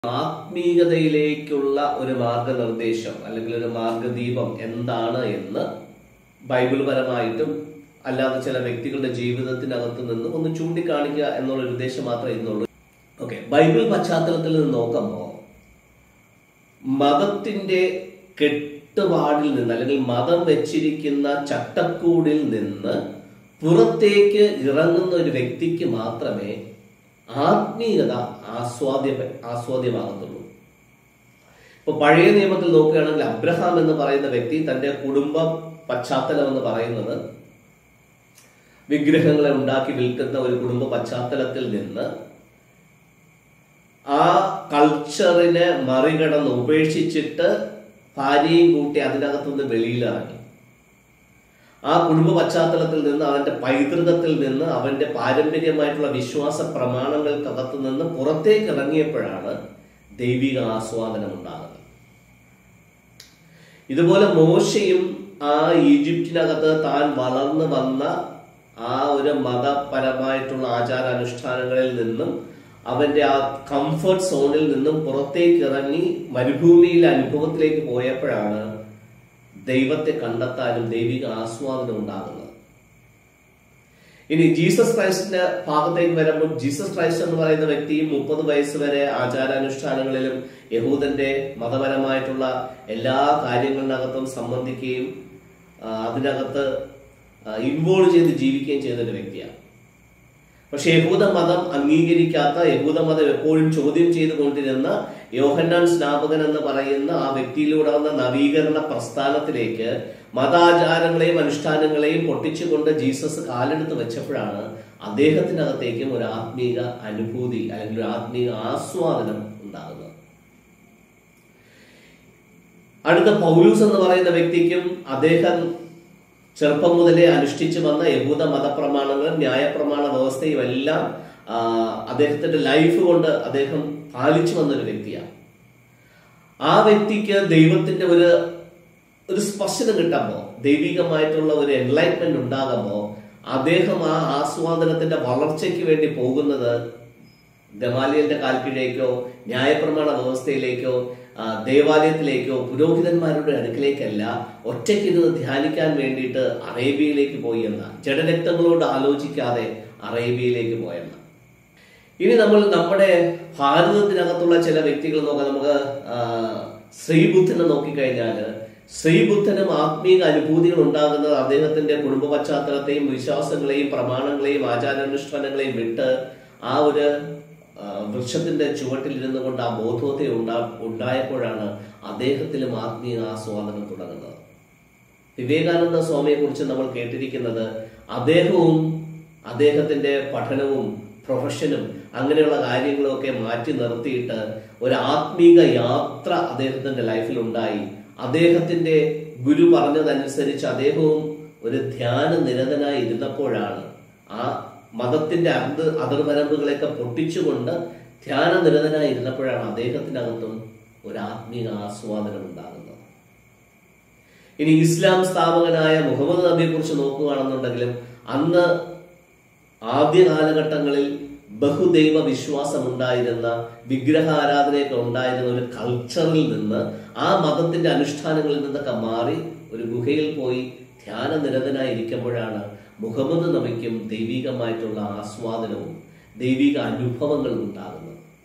ആത്മീയതയിലേക്കുള്ള ഒരു മാർഗനിർദ്ദേശം അല്ലെങ്കിൽ ഒരു മാർഗദീപം എന്താണ് എന്ന് ബൈബിൾ പരമായിട്ടും അല്ലാതെ ചില വ്യക്തികളുടെ ജീവിതത്തിനകത്ത് നിന്ന് ഒന്ന് ചൂണ്ടിക്കാണിക്കുക എന്നുള്ള ഒരു ഉദ്ദേശം മാത്രമേ ഇന്നുള്ളൂ ഓക്കെ ബൈബിൾ പശ്ചാത്തലത്തിൽ നിന്ന് നോക്കുമ്പോൾ മതത്തിന്റെ കെട്ടുപാടിൽ നിന്ന് അല്ലെങ്കിൽ മതം വെച്ചിരിക്കുന്ന ചട്ടക്കൂടിൽ നിന്ന് പുറത്തേക്ക് ഇറങ്ങുന്ന ഒരു വ്യക്തിക്ക് മാത്രമേ ആത്മീയത ആസ്വാദ്യ ആസ്വാദ്യമാകത്തുള്ളൂ ഇപ്പൊ പഴയ നിയമത്തിൽ നോക്കുകയാണെങ്കിൽ അബ്രഹാം എന്ന് പറയുന്ന വ്യക്തി തന്റെ കുടുംബ പശ്ചാത്തലം എന്ന് പറയുന്നത് വിഗ്രഹങ്ങളെ ഉണ്ടാക്കി വിൽക്കുന്ന ഒരു കുടുംബ പശ്ചാത്തലത്തിൽ നിന്ന് ആ കൾച്ചറിനെ മറികടന്ന് ഉപേക്ഷിച്ചിട്ട് ഭാര്യയും കൂട്ടി അതിനകത്തുനിന്ന് വെളിയിലിറങ്ങി ആ കുടുംബ പശ്ചാത്തലത്തിൽ നിന്ന് അവന്റെ പൈതൃകത്തിൽ നിന്ന് അവന്റെ പാരമ്പര്യമായിട്ടുള്ള വിശ്വാസ പ്രമാണങ്ങൾക്കകത്ത് നിന്ന് പുറത്തേക്ക് ഇറങ്ങിയപ്പോഴാണ് ദൈവിക ആസ്വാദനം ഉണ്ടാകുന്നത് ഇതുപോലെ മോശയും ആ ഈജിപ്തിനകത്ത് താൻ വളർന്നു വന്ന ആ ഒരു മതപരമായിട്ടുള്ള ആചാരാനുഷ്ഠാനങ്ങളിൽ നിന്നും അവന്റെ ആ കംഫർട്ട് സോണിൽ നിന്നും പുറത്തേക്ക് ഇറങ്ങി മരുഭൂമിയിലെ അനുഭവത്തിലേക്ക് പോയപ്പോഴാണ് ദൈവത്തെ കണ്ടെത്താനും ദൈവിക ആസ്വാദനം ഉണ്ടാകുന്നത് ഇനി ജീസസ് ക്രൈസ്റ്റിന്റെ ഭാഗത്തേക്ക് വരുമ്പോൾ ജീസസ് ക്രൈസ്റ്റ് എന്ന് പറയുന്ന വ്യക്തി മുപ്പത് വയസ്സ് വരെ ആചാരാനുഷ്ഠാനങ്ങളിലും യഹൂദന്റെ മതപരമായിട്ടുള്ള എല്ലാ കാര്യങ്ങളിനകത്തും സംബന്ധിക്കുകയും ആ, അതിനകത്ത് ഇൻവോൾവ് ചെയ്ത് ജീവിക്കുകയും ചെയ്ത ഒരു വ്യക്തിയാണ് പക്ഷെ യഹൂദ മതം അംഗീകരിക്കാത്ത യഹൂദ മതം എപ്പോഴും ചോദ്യം ചെയ്തുകൊണ്ടിരുന്ന യോഹന്നാൻ സ്നാപകൻ എന്ന് പറയുന്ന ആ വ്യക്തിയിലൂടെ വന്ന നവീകരണ പ്രസ്ഥാനത്തിലേക്ക് മതാചാരങ്ങളെയും അനുഷ്ഠാനങ്ങളെയും പൊട്ടിച്ചുകൊണ്ട് ജീസസ് കാലെടുത്ത് വെച്ചപ്പോഴാണ് അദ്ദേഹത്തിനകത്തേക്കും ഒരു ആത്മീക അനുഭൂതി അല്ലെങ്കിൽ ഒരു ആത്മീക ആസ്വാദനം ഉണ്ടാകുന്നത് അടുത്ത പൗലൂസ് എന്ന് പറയുന്ന വ്യക്തിക്കും അദ്ദേഹം ചെറുപ്പം മുതലേ അനുഷ്ഠിച്ചു വന്ന യഹൂദ മതപ്രമാണങ്ങളും ന്യായപ്രമാണ വ്യവസ്ഥയും എല്ലാം ആ, അദ്ദേഹത്തിന്റെ ലൈഫ് കൊണ്ട് അദ്ദേഹം പാലിച്ചു വന്ന ഒരു വ്യക്തിയാണ് ആ വ്യക്തിക്ക് ദൈവത്തിന്റെ ഒരു ഒരു സ്പർശനം കിട്ടുമ്പോൾ ദൈവികമായിട്ടുള്ള ഒരു എൻലൈറ്റ്മെന്റ് ഉണ്ടാകുമ്പോൾ അദ്ദേഹം ആ ആസ്വാദനത്തിന്റെ വളർച്ചയ്ക്ക് വേണ്ടി പോകുന്നത് ഗമാലിയന്റെ കാൽക്കീഴേക്കോ ന്യായപ്രമാണ വ്യവസ്ഥയിലേക്കോ ആ, ദേവാലയത്തിലേക്കോ പുരോഹിതന്മാരുടെ അടുക്കിലേക്കല്ല ഒറ്റയ്ക്ക് ഇരുന്ന് ധ്യാനിക്കാൻ വേണ്ടിയിട്ട് അറേബ്യയിലേക്ക് പോയി എന്ന ജഡരക്തങ്ങളോട് ആലോചിക്കാതെ അറേബ്യയിലേക്ക് പോയെന്ന ഇനി നമ്മൾ നമ്മുടെ ഭാരതത്തിനകത്തുള്ള ചില വ്യക്തികൾ നോക്കാം നമുക്ക് ആ, ശ്രീബുദ്ധനെ നോക്കിക്കഴിഞ്ഞാൽ ശ്രീബുദ്ധനും ആത്മീക അനുഭൂതികൾ ഉണ്ടാകുന്നത് അദ്ദേഹത്തിന്റെ കുടുംബ പശ്ചാത്തലത്തെയും വിശ്വാസങ്ങളെയും പ്രമാണങ്ങളെയും ആചാരാനുഷ്ഠാനങ്ങളെയും വിട്ട് ആ ഒരു ആ, വൃക്ഷത്തിന്റെ ചുവട്ടിൽ ഇരുന്നു കൊണ്ട് ആ ബോധോത്തെ ഉണ്ടാ ഉണ്ടായപ്പോഴാണ് അദ്ദേഹത്തിലും ആത്മീയ ആസ്വാദനം തുടങ്ങുന്നത് വിവേകാനന്ദ സ്വാമിയെ കുറിച്ച് നമ്മൾ കേട്ടിരിക്കുന്നത് അദ്ദേഹവും അദ്ദേഹത്തിന്റെ പഠനവും പ്രൊഫഷനും അങ്ങനെയുള്ള കാര്യങ്ങളൊക്കെ മാറ്റി നിർത്തിയിട്ട് ഒരു ആത്മീക യാത്ര അദ്ദേഹത്തിന്റെ ലൈഫിൽ ഉണ്ടായി അദ്ദേഹത്തിന്റെ ഗുരു പറഞ്ഞതനുസരിച്ച് അദ്ദേഹവും ഒരു ധ്യാന നിരതനായി ഇരുന്നപ്പോഴാണ് ആ മതത്തിന്റെ അതിർ അതിർവരമ്പുകളെയൊക്കെ പൊട്ടിച്ചുകൊണ്ട് ധ്യാന നിരതനായി ഇരുന്നപ്പോഴാണ് അദ്ദേഹത്തിനകത്തും ഒരു ആത്മീക ആസ്വാദനം ഉണ്ടാകുന്നത് ഇനി ഇസ്ലാം സ്ഥാപകനായ മുഹമ്മദ് നബിയെ കുറിച്ച് നോക്കുകയാണെന്നുണ്ടെങ്കിലും അന്ന് ആദ്യ കാലഘട്ടങ്ങളിൽ ബഹുദൈവ വിശ്വാസം ഉണ്ടായിരുന്ന വിഗ്രഹ ആരാധനയൊക്കെ ഉണ്ടായിരുന്ന ഒരു കൾച്ചറിൽ നിന്ന് ആ മതത്തിന്റെ അനുഷ്ഠാനങ്ങളിൽ നിന്നൊക്കെ മാറി ഒരു ഗുഹയിൽ പോയി ധ്യാന നിരതനായി ഇരിക്കുമ്പോഴാണ് മുഹമ്മദ് നബിക്കും ദൈവികമായിട്ടുള്ള ആസ്വാദനവും ദൈവിക അനുഭവങ്ങളും ഉണ്ടാകുന്നത്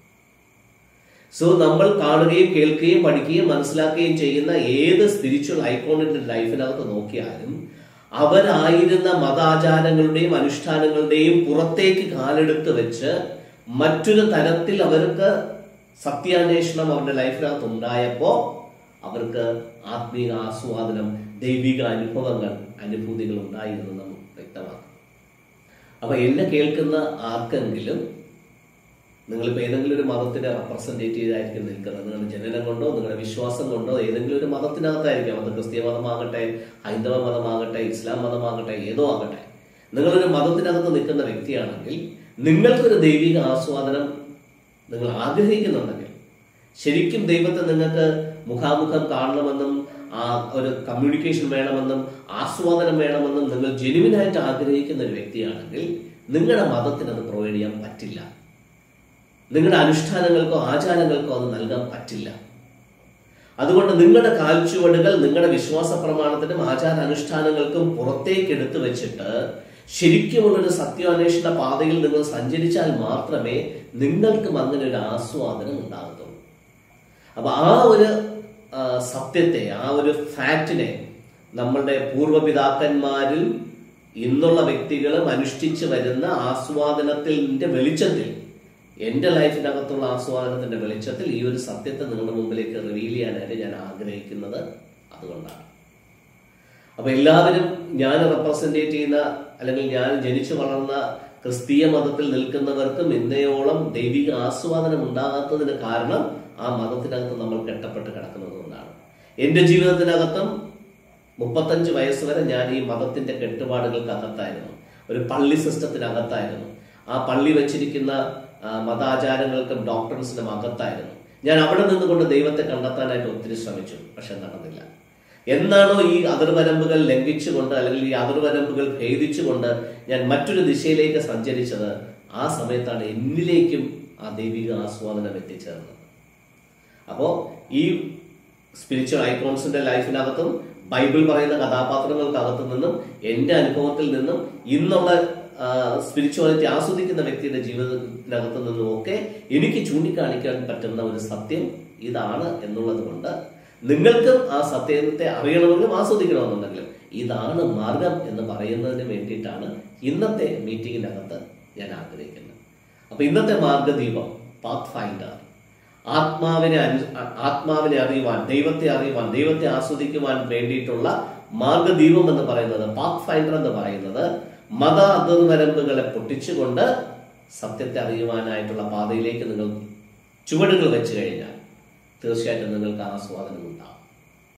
സോ നമ്മൾ കാണുകയും കേൾക്കുകയും പഠിക്കുകയും മനസ്സിലാക്കുകയും ചെയ്യുന്ന ഏത് സ്പിരിച്വൽ ഐക്കോണിന്റെ ലൈഫിനകത്ത് നോക്കിയാലും അവരായിരുന്ന മതാചാരങ്ങളുടെയും അനുഷ്ഠാനങ്ങളുടെയും പുറത്തേക്ക് കാലെടുത്ത് വെച്ച് മറ്റൊരു തരത്തിൽ അവർക്ക് സത്യാന്വേഷണം അവരുടെ ലൈഫിനകത്ത് ഉണ്ടായപ്പോ അവർക്ക് ആത്മീയ ആസ്വാദനം ദൈവിക അനുഭവങ്ങൾ അനുഭൂതികൾ ഉണ്ടായിരുന്നു നമുക്ക് വ്യക്തമാക്കും അപ്പൊ എന്നെ കേൾക്കുന്ന ആർക്കെങ്കിലും നിങ്ങളിപ്പോൾ ഏതെങ്കിലും ഒരു മതത്തിന്റെ റെപ്രസെന്റേറ്റീവ് ആയിരിക്കും നിൽക്കുന്നത് നിങ്ങളുടെ ജനനം കൊണ്ടോ നിങ്ങളുടെ വിശ്വാസം കൊണ്ടോ ഏതെങ്കിലും ഒരു മതത്തിനകത്തായിരിക്കാം അത് ക്രിസ്തീയ മതമാകട്ടെ ഹൈന്ദവ മതമാകട്ടെ ഇസ്ലാം മതമാകട്ടെ ഏതോ ആകട്ടെ നിങ്ങളൊരു മതത്തിനകത്ത് നിൽക്കുന്ന വ്യക്തിയാണെങ്കിൽ നിങ്ങൾക്കൊരു ദൈവിക ആസ്വാദനം നിങ്ങൾ ആഗ്രഹിക്കുന്നുണ്ടെങ്കിൽ ശരിക്കും ദൈവത്തെ നിങ്ങൾക്ക് മുഖാമുഖം കാണണമെന്നും ആ ഒരു കമ്മ്യൂണിക്കേഷൻ വേണമെന്നും ആസ്വാദനം വേണമെന്നും നിങ്ങൾ ജെനുവിനായിട്ട് ആഗ്രഹിക്കുന്ന ഒരു വ്യക്തിയാണെങ്കിൽ നിങ്ങളുടെ മതത്തിന് അത് പ്രൊവൈഡ് ചെയ്യാൻ പറ്റില്ല നിങ്ങളുടെ അനുഷ്ഠാനങ്ങൾക്കോ ആചാരങ്ങൾക്കോ അത് നൽകാൻ പറ്റില്ല അതുകൊണ്ട് നിങ്ങളുടെ കാൽച്ചുവടുകൾ നിങ്ങളുടെ വിശ്വാസ പ്രമാണത്തിനും ആചാര അനുഷ്ഠാനങ്ങൾക്കും പുറത്തേക്ക് എടുത്തു വെച്ചിട്ട് ശരിക്കുമുള്ളൊരു സത്യാന്വേഷണ പാതയിൽ നിങ്ങൾ സഞ്ചരിച്ചാൽ മാത്രമേ നിങ്ങൾക്കും അങ്ങനെ ഒരു ആസ്വാദനം ഉണ്ടാകത്തുള്ളൂ അപ്പൊ ആ ഒരു ആ, സത്യത്തെ ആ ഒരു ഫാക്റ്റിനെ നമ്മളുടെ പൂർവ്വപിതാക്കന്മാരിൽ ഇന്നുള്ള വ്യക്തികളും അനുഷ്ഠിച്ചു വരുന്ന ആസ്വാദനത്തിന്റെ വെളിച്ചത്തിൽ എന്റെ ലൈഫിനകത്തുള്ള ആസ്വാദനത്തിന്റെ വെളിച്ചത്തിൽ ഈ ഒരു സത്യത്തെ നിങ്ങളുടെ മുമ്പിലേക്ക് റിവീൽ ചെയ്യാനായിട്ട് ഞാൻ ആഗ്രഹിക്കുന്നത് അതുകൊണ്ടാണ് അപ്പൊ എല്ലാവരും ഞാൻ റെപ്രസെന്റേറ്റ് ചെയ്യുന്ന അല്ലെങ്കിൽ ഞാൻ ജനിച്ചു വളർന്ന ക്രിസ്തീയ മതത്തിൽ നിൽക്കുന്നവർക്കും ഇന്നയോളം ദൈവിക ആസ്വാദനം ഉണ്ടാകാത്തതിന് കാരണം ആ മതത്തിനകത്ത് നമ്മൾ കെട്ടപ്പെട്ട് കിടക്കുന്നത് കൊണ്ടാണ് എന്റെ ജീവിതത്തിനകത്തും മുപ്പത്തഞ്ച് വയസ്സ് വരെ ഞാൻ ഈ മതത്തിന്റെ കെട്ടുപാടുകൾക്കകത്തായിരുന്നു ഒരു പള്ളി സിസ്റ്റത്തിനകത്തായിരുന്നു ആ പള്ളി വെച്ചിരിക്കുന്ന ആ, മതാചാരങ്ങൾക്കും ഡോക്ടർസിനും അകത്തായിരുന്നു ഞാൻ അവിടെ നിന്നുകൊണ്ട് ദൈവത്തെ കണ്ടെത്താനായിട്ട് ഒത്തിരി ശ്രമിച്ചു പക്ഷെ നടന്നില്ല എന്നാണോ ഈ അതിർവരമ്പുകൾ ലംഘിച്ചുകൊണ്ട് അല്ലെങ്കിൽ ഈ അതിർവരമ്പുകൾ ഭേദിച്ചുകൊണ്ട് ഞാൻ മറ്റൊരു ദിശയിലേക്ക് സഞ്ചരിച്ചത് ആ സമയത്താണ് എന്നിലേക്കും ആ ദൈവിക ആസ്വാദനം എത്തിച്ചേർന്നത് അപ്പോ ഈ സ്പിരിച്വൽ ഐക്കോൺസിന്റെ ലൈഫിനകത്തും ബൈബിൾ പറയുന്ന കഥാപാത്രങ്ങൾക്കകത്തു നിന്നും എന്റെ അനുഭവത്തിൽ നിന്നും ഇന്നുള്ള സ്പിരിച്വാലിറ്റി ആസ്വദിക്കുന്ന വ്യക്തിയുടെ ജീവിതത്തിനകത്തു നിന്നും ഒക്കെ എനിക്ക് ചൂണ്ടിക്കാണിക്കാൻ പറ്റുന്ന ഒരു സത്യം ഇതാണ് എന്നുള്ളത് കൊണ്ട് നിങ്ങൾക്കും ആ സത്യത്തെ അറിയണമെങ്കിലും ആസ്വദിക്കണമെന്നുണ്ടെങ്കിലും ഇതാണ് മാർഗം എന്ന് പറയുന്നതിന് വേണ്ടിയിട്ടാണ് ഇന്നത്തെ മീറ്റിങ്ങിനകത്ത് ഞാൻ ആഗ്രഹിക്കുന്നത് അപ്പൊ ഇന്നത്തെ മാർഗദീപം പാത്ത് ഫൈൻഡർ ആത്മാവിനെ അനു- ആത്മാവിനെ അറിയുവാൻ ദൈവത്തെ അറിയുവാൻ ദൈവത്തെ ആസ്വദിക്കുവാൻ വേണ്ടിയിട്ടുള്ള മാർഗദീപം എന്ന് പറയുന്നത് പാത്ത് ഫൈൻഡർ എന്ന് പറയുന്നത് മത അതിർവരമ്പുകളെ പൊട്ടിച്ചുകൊണ്ട് സത്യത്തെ അറിയുവാനായിട്ടുള്ള പാതയിലേക്ക് നിങ്ങൾ ചുവടുകൾ വെച്ച് കഴിഞ്ഞാൽ തീർച്ചയായിട്ടും നിങ്ങൾക്ക് ആസ്വാദനം ഉണ്ടാവും